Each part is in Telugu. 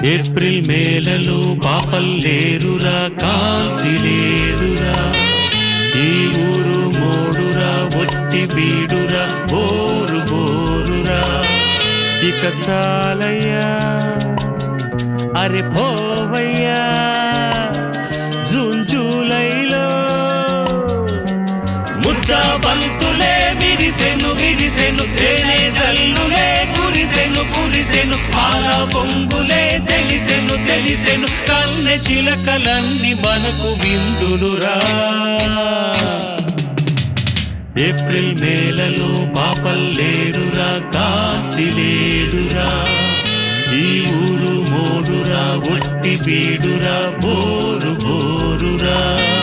ఏప్రిల్ మేలలో పాపల్లేరురా కాంతి లేదురా ఈ ఊరు మోడురా ఒట్టి బీడురా బోరు బోరురా ఇక చాలయ్యా అరే పోవయ్యా జూన్ జూలైలో ముద్ద బంతులే విరిసెను విరిసెను తేనె జల్లులే కురిసెను కురిసెను పాల పొంగులే తెలిసెను తెలిసెను కన్నె చిలకలన్నీ మనకు విందులురా ఏప్రిల్ మేలలో పాపల్లేరురా కాంతి లేదురా ఈ ఊరు మోడురా ఒట్టి బీడురా బోరు బోరురా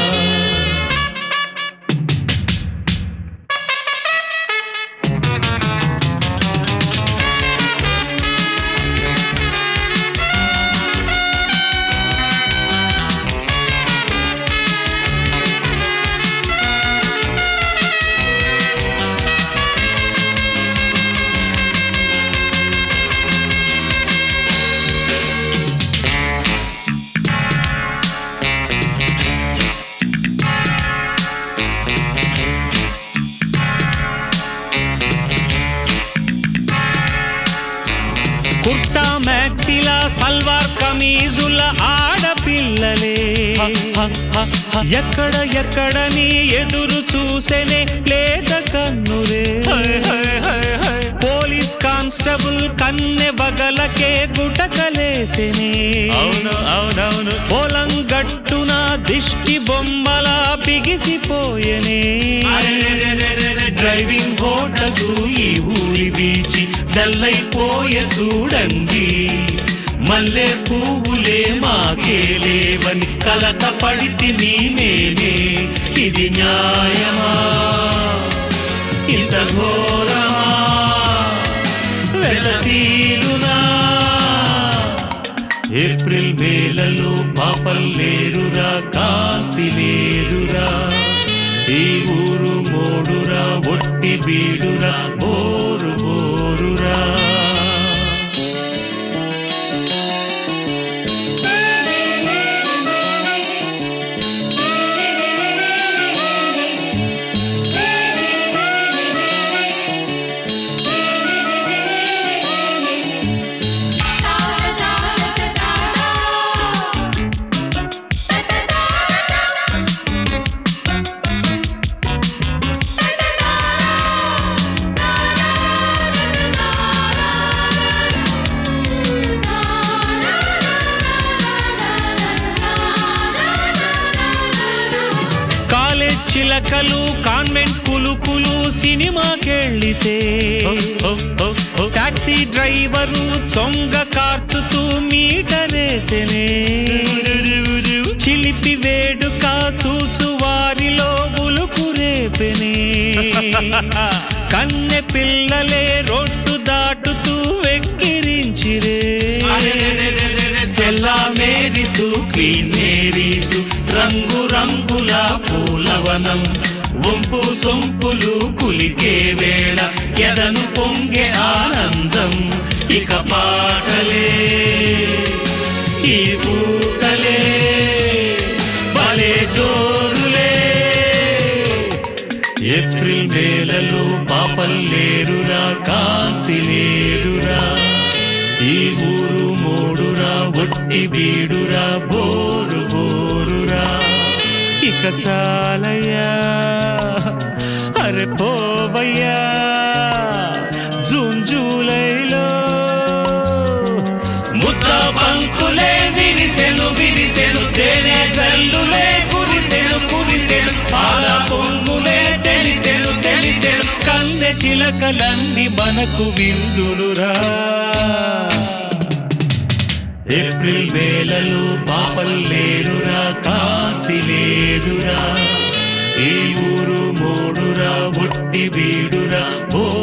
కుర్తా మ్యాక్సిలా సల్వార్ కమీజుల ఆడపిల్లలే ఎక్కడ ఎక్కడని ఎదురు చూసేనే లేత కన్నులే పోలీస్ కానిస్టేబుల్ కన్నె బగలకే గుటకలేసెనే అవును అవునవును పొలం గట్టున దిష్టి బొమ్మలా బిగిసిపోయెనే డ్రైవింగ్ హోటల్స్ ఈ ఊరి బీచి డల్లైపోయే చూడండి మల్లె పువ్వులే మాకే లేవని కలత పడితి నేనే ఇది న్యాయమా ఇంత ఘోరమా వెలతీరునా ఏప్రిల్ మేలలో పాపల్లేరురా కాంతి లేరురా ఈ ఊరు మోడురా ఒట్టి బీడురా బోరు బోరురా కాలేజ్ చిలకలు కాన్వెంట్ కులుకులు సినిమాకెళ్ళితే టాక్సీ డ్రైవరు చొంగ కార్చుతూ మీటరేసెనే చిలిపి వేడుక చూచు వారిలో ఉలుకు రేపెనే కన్నె పిల్లలే రోడ్డు దాటుతూ వెక్కిరించిరే స్టెల్లా మేరీసు క్వీన్ మేరీసు రంగు రంగుల పూలవనం వంపు సొంపులు కులికే వేళ ఎదను పొంగే ఆనందం ఇక పాటలే ఈ పూటలే భలే జోరులే ఏప్రిల్ మేలలో పాపల్లేరురా కాంతి లేదురా ఈ ఊరు మోడురా ఒట్టి బీడురా బోరు బోరురా ఇక చాలయ్యా అరే పోవయ్యా జూన్ జూలైలో ముద్ద బంకులే విరిసెను విరిసెను తేనె జల్లులే కురిసెను కురిసెను పాల పొంగులే తెలిసెను తెలిసెను కన్నె చిలకలన్నీ మనకు విందులురా ఏప్రిల్ వేలలో పాపల్లేరురా కాంతి లేదురా ఈ ఊరు మోడురా ఒట్టి బీడురా ఓ